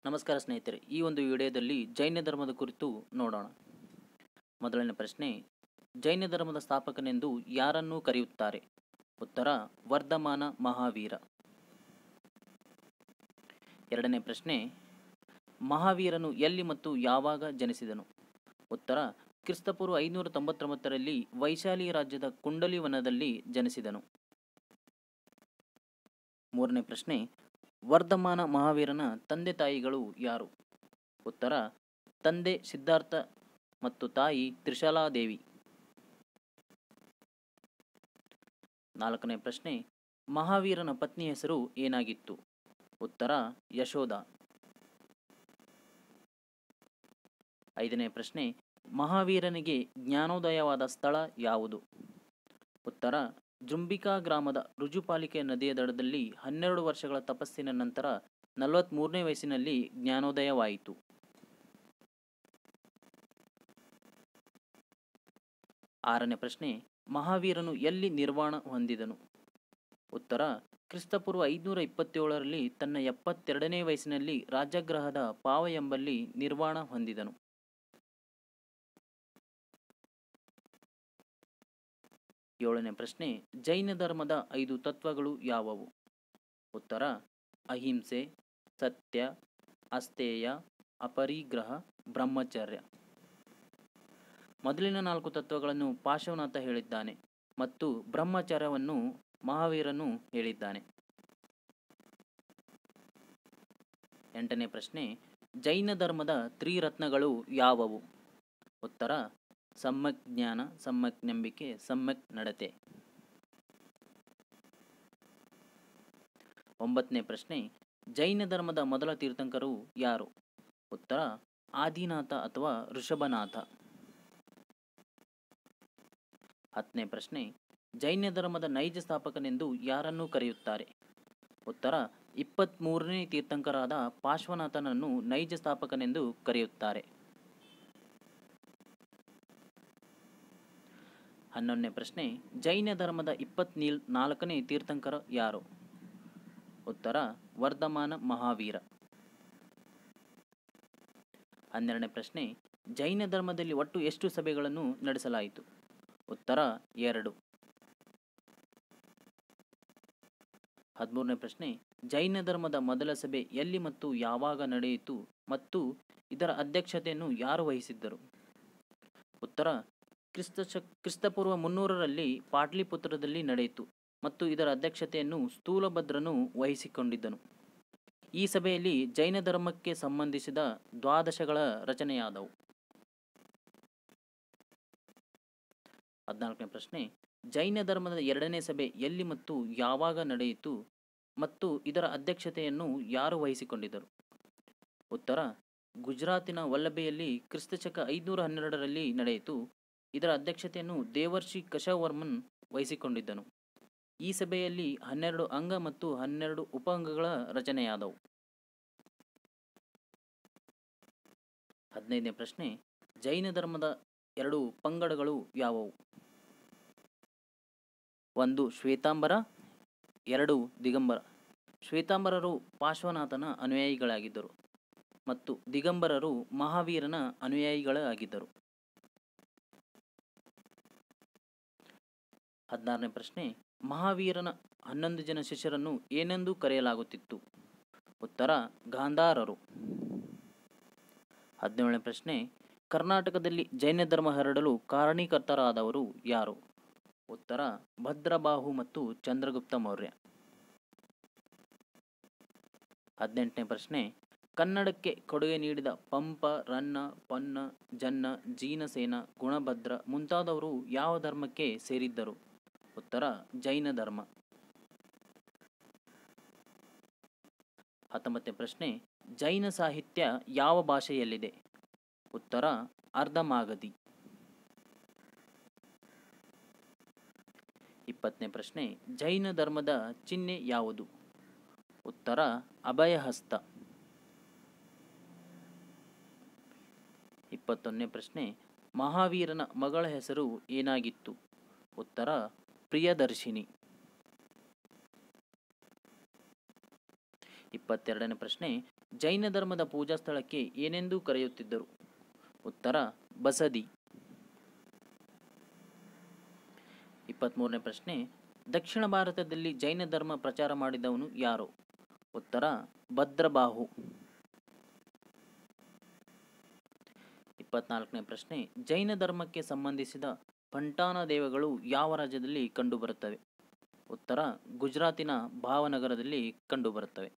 ನಮಸ್ಕಾರ ಸ್ನೇಹಿತರೆ ಈ ಒಂದು ವಿಡಿಯೋದಲ್ಲಿ ಜೈನ ಧರ್ಮದ ಕುರಿತು ನೋಡೋಣ ಮೊದಲನೇ ಪ್ರಶ್ನೆ ಜೈನ ಧರ್ಮದ ಸ್ಥಾಪಕನೆಂದು ಯಾರನ್ನು ಕರೆಯುತ್ತಾರೆ ಉತ್ತರ ವರ್ಧಮಾನ ಮಹಾವೀರ ಎರಡನೇ ಪ್ರಶ್ನೆ ಮಹಾವೀರನು ಎಲ್ಲಿ ಮತ್ತು ಯಾವಾಗ ಜನಿಸಿದನು ಉತ್ತರ ಕ್ರಿಸ್ತಪೂರ್ವ ಐನೂರ ತೊಂಬತ್ತೊಂಬತ್ತರಲ್ಲಿ ವೈಶಾಲಿ ರಾಜ್ಯದ ಕುಂಡಲಿವನದಲ್ಲಿ ಜನಿಸಿದನು ಮೂರನೇ ಪ್ರಶ್ನೆ ವರ್ಧಮಾನ ಮಹಾವೀರನ ತಂದೆ ತಾಯಿಗಳು ಯಾರು ಉತ್ತರ ತಂದೆ ಸಿದ್ಧಾರ್ಥ ಮತ್ತು ತಾಯಿ ತ್ರಿಶಾಲಾದೇವಿ ನಾಲ್ಕನೇ ಪ್ರಶ್ನೆ ಮಹಾವೀರನ ಪತ್ನಿ ಹೆಸರು ಏನಾಗಿತ್ತು ಉತ್ತರ ಯಶೋಧ ಐದನೇ ಪ್ರಶ್ನೆ ಮಹಾವೀರನಿಗೆ ಜ್ಞಾನೋದಯವಾದ ಸ್ಥಳ ಯಾವುದು ಉತ್ತರ ಜೃಂಬಿಕಾ ಗ್ರಾಮದ ರುಜುಪಾಲಿಕೆ ನದಿಯ ದಡದಲ್ಲಿ ಹನ್ನೆರಡು ವರ್ಷಗಳ ತಪಸ್ಸಿನ ನಂತರ ನಲವತ್ತ್ಮೂರನೇ ವಯಸ್ಸಿನಲ್ಲಿ ಜ್ಞಾನೋದಯವಾಯಿತು ಆರನೇ ಪ್ರಶ್ನೆ ಮಹಾವೀರನು ಎಲ್ಲಿ ನಿರ್ವಾಣ ಹೊಂದಿದನು ಉತ್ತರ ಕ್ರಿಸ್ತಪೂರ್ವ ಐದುನೂರ ಇಪ್ಪತ್ತೇಳರಲ್ಲಿ ತನ್ನ ಎಪ್ಪತ್ತೆರಡನೇ ವಯಸ್ಸಿನಲ್ಲಿ ರಾಜಗ್ರಹದ ಪಾವ ಎಂಬಲ್ಲಿ ನಿರ್ವಾಣ ಹೊಂದಿದನು ಏಳನೇ ಪ್ರಶ್ನೆ ಜೈನ ಧರ್ಮದ ಐದು ತತ್ವಗಳು ಯಾವುವು ಉತ್ತರ ಅಹಿಂಸೆ ಸತ್ಯ ಅಸ್ತೇಯ ಅಪರಿಗ್ರಹ ಬ್ರಹ್ಮಚರ್ಯ ಮೊದಲಿನ ನಾಲ್ಕು ತತ್ವಗಳನ್ನು ಪಾರ್ಶ್ವನಾಥ ಹೇಳಿದ್ದಾನೆ ಮತ್ತು ಬ್ರಹ್ಮಚರ್ಯವನ್ನು ಮಹಾವೀರನು ಹೇಳಿದ್ದಾನೆ ಎಂಟನೇ ಪ್ರಶ್ನೆ ಜೈನ ಧರ್ಮದ ತ್ರಿರತ್ನಗಳು ಯಾವುವು ಉತ್ತರ ಸಮ್ಮಕ್ ಜ್ಞಾನ ಸಮ್ಮಕ್ ನಂಬಿಕೆ ಸಮ್ಮಕ್ ನಡತೆ ಒಂಬತ್ತನೇ ಪ್ರಶ್ನೆ ಜೈನ ಧರ್ಮದ ಮೊದಲ ತೀರ್ಥಂಕರು ಯಾರು ಉತ್ತರ ಆದಿನಾಥ ಅಥವಾ ಋಷಭನಾಥ ಹತ್ತನೇ ಪ್ರಶ್ನೆ ಜೈನ ಧರ್ಮದ ನೈಜ ಸ್ಥಾಪಕನೆಂದು ಯಾರನ್ನು ಕರೆಯುತ್ತಾರೆ ಉತ್ತರ ಇಪ್ಪತ್ತ್ಮೂರನೇ ತೀರ್ಥಂಕರಾದ ಪಾರ್ಶ್ವನಾಥನನ್ನು ನೈಜ ಸ್ಥಾಪಕನೆಂದು ಕರೆಯುತ್ತಾರೆ ಹನ್ನೊಂದನೇ ಪ್ರಶ್ನೆ ಜೈನ ಧರ್ಮದ ಇಪ್ಪತ್ನೀಲ್ ನಾಲ್ಕನೇ ತೀರ್ಥಂಕರ ಯಾರು ಉತ್ತರ ವರ್ಧಮಾನ ಮಹಾವೀರ ಹನ್ನೆರಡನೇ ಪ್ರಶ್ನೆ ಜೈನ ಧರ್ಮದಲ್ಲಿ ಒಟ್ಟು ಎಷ್ಟು ಸಭೆಗಳನ್ನು ನಡೆಸಲಾಯಿತು ಉತ್ತರ ಎರಡು ಹದಿಮೂರನೇ ಪ್ರಶ್ನೆ ಜೈನ ಧರ್ಮದ ಮೊದಲ ಸಭೆ ಎಲ್ಲಿ ಮತ್ತು ಯಾವಾಗ ನಡೆಯಿತು ಮತ್ತು ಇದರ ಅಧ್ಯಕ್ಷತೆಯನ್ನು ಯಾರು ವಹಿಸಿದ್ದರು ಉತ್ತರ ಕ್ರಿಸ್ತ ಶಕ್ ಕ್ರಿಸ್ತಪೂರ್ವ ಮುನ್ನೂರರಲ್ಲಿ ಪಾಟ್ಲಿಪುತ್ರದಲ್ಲಿ ನಡೆಯಿತು ಮತ್ತು ಇದರ ಅಧ್ಯಕ್ಷತೆಯನ್ನು ಸ್ಥೂಲಭದ್ರನು ವಹಿಸಿಕೊಂಡಿದ್ದನು ಈ ಸಭೆಯಲ್ಲಿ ಜೈನ ಧರ್ಮಕ್ಕೆ ಸಂಬಂಧಿಸಿದ ದ್ವಾದಶಗಳ ರಚನೆಯಾದವು ಹದಿನಾಲ್ಕನೇ ಪ್ರಶ್ನೆ ಜೈನ ಧರ್ಮದ ಎರಡನೇ ಸಭೆ ಎಲ್ಲಿ ಮತ್ತು ಯಾವಾಗ ನಡೆಯಿತು ಮತ್ತು ಇದರ ಅಧ್ಯಕ್ಷತೆಯನ್ನು ಯಾರು ವಹಿಸಿಕೊಂಡಿದ್ದರು ಉತ್ತರ ಗುಜರಾತಿನ ವಲ್ಲಭೆಯಲ್ಲಿ ಕ್ರಿಸ್ತಶಕ ಐದುನೂರ ಹನ್ನೆರಡರಲ್ಲಿ ನಡೆಯಿತು ಇದರ ಅಧ್ಯಕ್ಷತೆಯನ್ನು ದೇವರ್ಷಿ ಕಶವರ್ಮನ್ ವಹಿಸಿಕೊಂಡಿದ್ದನು ಈ ಸಭೆಯಲ್ಲಿ ಹನ್ನೆರಡು ಅಂಗ ಮತ್ತು ಹನ್ನೆರಡು ಉಪ ಅಂಗಗಳ ರಚನೆಯಾದವು ಹದಿನೈದನೇ ಪ್ರಶ್ನೆ ಜೈನ ಧರ್ಮದ ಎರಡು ಪಂಗಡಗಳು ಯಾವುವು ಒಂದು ಶ್ವೇತಾಂಬರ ಎರಡು ದಿಗಂಬರ ಶ್ವೇತಾಂಬರರು ಪಾರ್ಶ್ವನಾಥನ ಅನುಯಾಯಿಗಳಾಗಿದ್ದರು ಮತ್ತು ದಿಗಂಬರರು ಮಹಾವೀರನ ಅನುಯಾಯಿಗಳಾಗಿದ್ದರು ಹದಿನಾರನೇ ಪ್ರಶ್ನೆ ಮಹಾವೀರನ ಹನ್ನೊಂದು ಜನ ಶಿಷ್ಯರನ್ನು ಏನೆಂದು ಕರೆಯಲಾಗುತ್ತಿತ್ತು ಉತ್ತರ ಗಾಂಧಾರರು ಹದಿನೇಳನೇ ಪ್ರಶ್ನೆ ಕರ್ನಾಟಕದಲ್ಲಿ ಜೈನ ಧರ್ಮ ಹರಡಲು ಕಾರಣೀಕರ್ತರಾದವರು ಯಾರು ಉತ್ತರ ಭದ್ರಬಾಹು ಮತ್ತು ಚಂದ್ರಗುಪ್ತ ಮೌರ್ಯ ಹದಿನೆಂಟನೇ ಪ್ರಶ್ನೆ ಕನ್ನಡಕ್ಕೆ ಕೊಡುಗೆ ನೀಡಿದ ಪಂಪ ರನ್ನ ಪೊನ್ನ ಜನ್ನ ಜೀನಸೇನ ಗುಣಭದ್ರ ಮುಂತಾದವರು ಯಾವ ಧರ್ಮಕ್ಕೆ ಸೇರಿದ್ದರು ಉತ್ತರ ಜೈನ ಧರ್ಮ ಹತ್ತೊಂಬತ್ತನೇ ಪ್ರಶ್ನೆ ಜೈನ ಸಾಹಿತ್ಯ ಯಾವ ಭಾಷೆಯಲ್ಲಿದೆ ಉತ್ತರ ಅರ್ಧಮಾಗಧಿ ಇಪ್ಪತ್ತನೇ ಪ್ರಶ್ನೆ ಜೈನ ಧರ್ಮದ ಚಿಹ್ನೆ ಯಾವುದು ಉತ್ತರ ಅಭಯಹಸ್ತ ಇಪ್ಪತ್ತೊಂದನೇ ಪ್ರಶ್ನೆ ಮಹಾವೀರನ ಮಗಳ ಹೆಸರು ಏನಾಗಿತ್ತು ಉತ್ತರ ಪ್ರಿಯದರ್ಶಿನಿ ಇಪ್ಪತ್ತೆರಡನೇ ಪ್ರಶ್ನೆ ಜೈನ ಧರ್ಮದ ಪೂಜಾ ಸ್ಥಳಕ್ಕೆ ಏನೆಂದು ಕರೆಯುತ್ತಿದ್ದರು ಉತ್ತರ ಬಸದಿ ಇಪ್ಪತ್ತ್ಮೂರನೇ ಪ್ರಶ್ನೆ ದಕ್ಷಿಣ ಭಾರತದಲ್ಲಿ ಜೈನ ಧರ್ಮ ಪ್ರಚಾರ ಮಾಡಿದವನು ಯಾರು ಉತ್ತರ ಭದ್ರಬಾಹು ಇಪ್ಪತ್ನಾಲ್ಕನೇ ಪ್ರಶ್ನೆ ಜೈನ ಧರ್ಮಕ್ಕೆ ಸಂಬಂಧಿಸಿದ ಪಂಟಾನ ದೇವಗಳು ಯಾವ ರಾಜ್ಯದಲ್ಲಿ ಕಂಡುಬರುತ್ತವೆ ಉತ್ತರ ಗುಜರಾತಿನ ಭಾವನಗರದಲ್ಲಿ ಕಂಡುಬರುತ್ತವೆ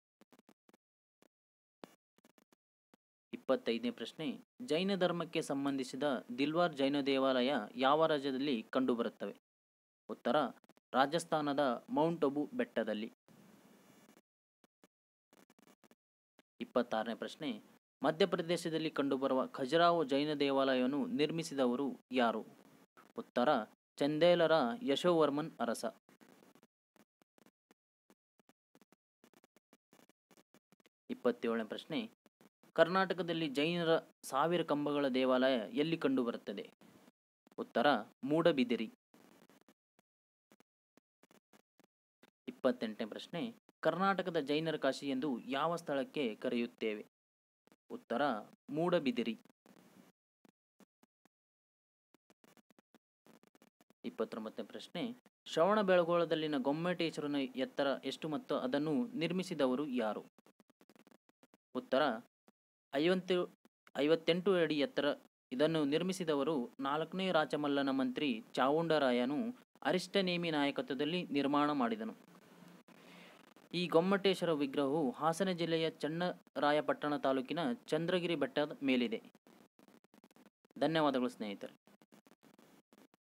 ಇಪ್ಪತ್ತೈದನೇ ಪ್ರಶ್ನೆ ಜೈನ ಧರ್ಮಕ್ಕೆ ಸಂಬಂಧಿಸಿದ ದಿಲ್ವಾರ್ ಜೈನ ದೇವಾಲಯ ಯಾವ ರಾಜ್ಯದಲ್ಲಿ ಕಂಡುಬರುತ್ತವೆ ಉತ್ತರ ರಾಜಸ್ಥಾನದ ಮೌಂಟ್ ಅಬು ಬೆಟ್ಟದಲ್ಲಿ ಇಪ್ಪತ್ತಾರನೇ ಪ್ರಶ್ನೆ ಮಧ್ಯಪ್ರದೇಶದಲ್ಲಿ ಕಂಡುಬರುವ ಖಜುರಾಹೋ ಜೈನ ದೇವಾಲಯವನ್ನು ನಿರ್ಮಿಸಿದವರು ಯಾರು ಉತ್ತರ ಚಂದೇಲರ ಯಶೋವರ್ಮನ್ ಅರಸ ಇಪ್ಪತ್ತೇಳನೇ ಪ್ರಶ್ನೆ ಕರ್ನಾಟಕದಲ್ಲಿ ಜೈನರ ಸಾವಿರ ಕಂಬಗಳ ದೇವಾಲಯ ಎಲ್ಲಿ ಕಂಡುಬರುತ್ತದೆ ಉತ್ತರ ಮೂಡಬಿದಿರಿ ಇಪ್ಪತ್ತೆಂಟನೇ ಪ್ರಶ್ನೆ ಕರ್ನಾಟಕದ ಜೈನರ ಕಾಶಿ ಎಂದು ಯಾವ ಸ್ಥಳಕ್ಕೆ ಕರೆಯುತ್ತೇವೆ ಉತ್ತರ ಮೂಡಬಿದಿರಿ ಇಪ್ಪತ್ತೊಂಬತ್ತನೇ ಪ್ರಶ್ನೆ ಶ್ರವಣಬೆಳಗೊಳದಲ್ಲಿನ ಗೊಮ್ಮಟೇಶ್ವರನ ಎತ್ತರ ಎಷ್ಟು ಮತ್ತು ಅದನ್ನು ನಿರ್ಮಿಸಿದವರು ಯಾರು ಉತ್ತರ ಐವತ್ತು ಐವತ್ತೆಂಟು ಅಡಿ ಎತ್ತರ ಇದನ್ನು ನಿರ್ಮಿಸಿದವರು ನಾಲ್ಕನೇ ರಾಚಮಲ್ಲನ ಮಂತ್ರಿ ಚಾವುಂಡರಾಯನು ಅರಿಷ್ಟನೇಮಿ ನಾಯಕತ್ವದಲ್ಲಿ ನಿರ್ಮಾಣ ಮಾಡಿದನು ಈ ಗೊಮ್ಮಟೇಶ್ವರ ವಿಗ್ರಹವು ಹಾಸನ ಜಿಲ್ಲೆಯ ಚನ್ನರಾಯಪಟ್ಟಣ ತಾಲೂಕಿನ ಚಂದ್ರಗಿರಿ ಬೆಟ್ಟದ ಮೇಲಿದೆ ಧನ್ಯವಾದಗಳು ಸ್ನೇಹಿತರೆ